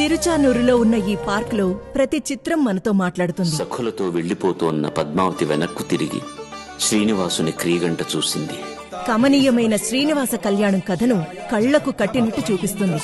తిరుచానూరులో ఉన్న ఈ పార్కులో ప్రతి చిత్రం మనతో మాట్లాడుతుంది సఖులతో వెళ్లిపోతోన్న పద్మావతి వెనక్కు తిరిగి శ్రీనివాసుని క్రీగంట చూసింది కమనీయమైన శ్రీనివాస కళ్యాణం కథను కళ్లకు కట్టినట్టు చూపిస్తుంది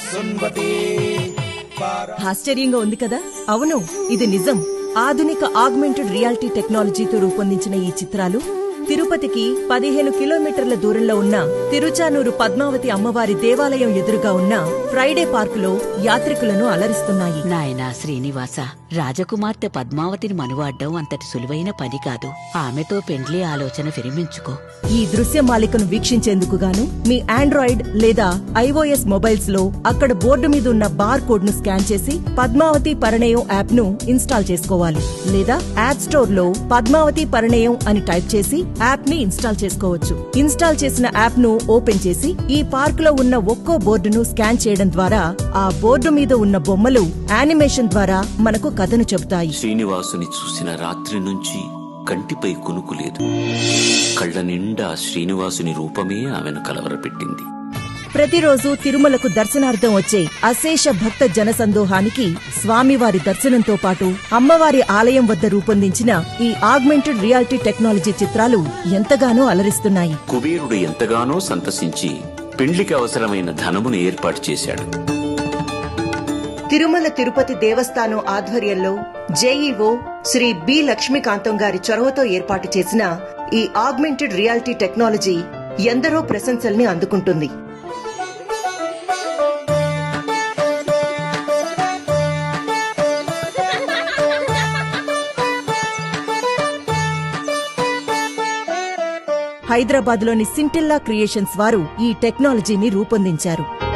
ఆశ్చర్యంగా ఉంది కదా అవును ఇది నిజం ఆధునిక ఆగ్మెంటెడ్ రియాలిటీ టెక్నాలజీతో రూపొందించిన ఈ చిత్రాలు తిరుపతికి పదిహేను కిలోమీటర్ల దూరంలో ఉన్న తిరుచానూరు పద్మావతి అమ్మవారి దేవాలయం ఎదురుగా ఉన్న ఫ్రైడే పార్కులో యాత్రికులను అలరిస్తున్నాయి నాయనా శ్రీనివాస రాజకుమార్తె పద్మావతిని మనువాడ్డం అంతటి సులువైన పని కాదు ఆమెతో పెండ్లి ఆలోచన విరమించుకో ఈ దృశ్యమాలికను వీక్షించేందుకు గాను మీ ఆండ్రాయిడ్ లేదా ఐఓఎస్ మొబైల్స్ లో అక్కడ బోర్డు మీద ఉన్న బార్ కోడ్ ను స్కాన్ చేసి పద్మావతి పరిణయం యాప్ ను ఇన్స్టాల్ చేసుకోవాలి లేదా యాప్ స్టోర్ లో పద్మావతి పరిణయం అని టైప్ చేసి యాప్ ని ఇన్స్టాల్ చేసుకోవచ్చు ఇన్స్టాల్ చేసిన యాప్ ను ఓపెన్ చేసి ఈ పార్క్ లో ఉన్న ఒక్కో బోర్డును స్కాన్ చేయడం ద్వారా ఆ బోర్డు మీద ఉన్న బొమ్మలు యానిమేషన్ ద్వారా మనకు కథను చెబుతాయి శ్రీనివాసుని చూసిన రాత్రి నుంచి కంటిపై కునుకు లేదు కళ్ళ నిండా శ్రీనివాసుని రూపమే ఆమెను కలవరపెట్టింది ప్రతిరోజు తిరుమలకు దర్శనార్థం వచ్చే అశేష భక్త జనసందోహానికి స్వామివారి దర్శనంతో పాటు అమ్మవారి ఆలయం వద్ద రూపొందించిన ఈ ఆగ్మెంటెడ్ రియాలిటీ టెక్నాలజీ చిత్రాలు ఎంతగానో అలరిస్తున్నాయి కుబేరుడు ఎంతగానో సంతసించి పెండ్లికి అవసరమైన ధనమును ఏర్పాటు చేశాడు తిరుమల తిరుపతి దేవస్థానం ఆధ్వర్యంలో జేఈఓ శ్రీ బి లక్ష్మీకాంతం గారి చొరవతో ఏర్పాటు చేసిన ఈ ఆగ్మెంటెడ్ రియాలిటీ టెక్నాలజీ ఎందరో ప్రశంసల్ని అందుకుంటుంది హైదరాబాద్లోని సింటిల్లా క్రియేషన్స్ వారు ఈ టెక్నాలజీని రూపొందించారు